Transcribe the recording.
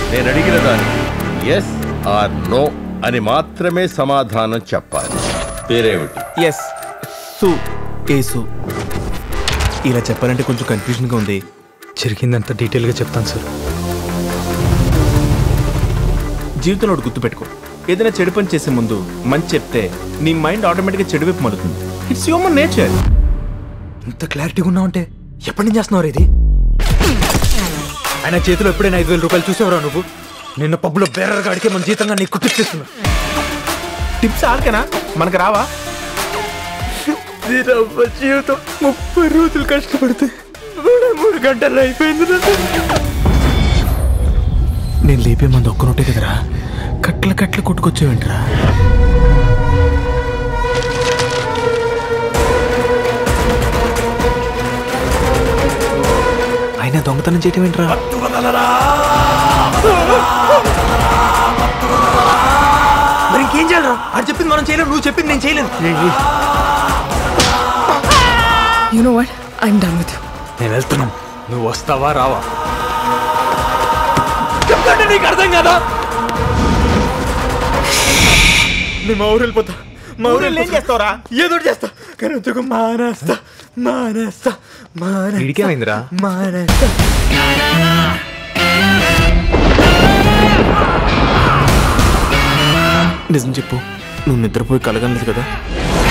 నేను అడిగిన దానికి ఎస్ ఆర్ నో అని మాత్రమే సమాధానం చెప్పాలి పేరేమిటి ఎస్ సు ఏసు ఇలా చెప్పాలంటే కొంచెం కన్ఫ్యూజన్గా ఉంది జరిగిందంత డీటెయిల్గా చెప్తాను సార్ జీవితంలో ఒకటి గుర్తుపెట్టుకో ఏదైనా చెడు పని చేసే ముందు మంచి చెప్తే నీ మైండ్ ఆటోమేటిక్గా చెడు వైపు మలుతుంది ఇట్స్ హ్యూమన్ నేచర్ ఇంత క్లారిటీగా ఉన్నావంటే ఎప్పటి నుంచి చేస్తున్నావు ఇది ఆయన చేతిలో ఎప్పుడైనా ఐదు వేల రూపాయలు చూసేవరా నువ్వు నిన్న పబ్బులో బేరర్ గాడికి మన జీతంగా నీకు కుట్టిస్తున్నా టిప్స్ ఆడకనా మనకు రావా జీవితం ముప్పై రోజులు కష్టపడితే మూడే మూడు గంటలు అయిపోయింది నేను లేపే మంది ఒక్క నోటే కదరా కట్ల కట్ల కొట్టుకొచ్చేవేంట్రా అయినా దొంగతనం చేయటం ఏంట్రా మరి ఇంకేం చేయాలరా అది చెప్పింది మనం చేయలేము నువ్వు చెప్పింది నేను చేయలేను You know what? I'm done with you. నేను వెళ్తున్నాను నువ్వు వస్తావా రావా చెప్తాంటే నీకు అర్థం కదా నేను మా ఊరు వెళ్ళిపోతా మా ఊరు ఏం చేస్తావురా ఏదో ఒకటి చేస్తా కానీ ఉద్యోగం మానేస్తా మానేస్తా మానేస్తా వీడికేమైందిరా? మానేస్తా నిజం చెప్పు నువ్వు నిద్రపోయి కలగలేదు కదా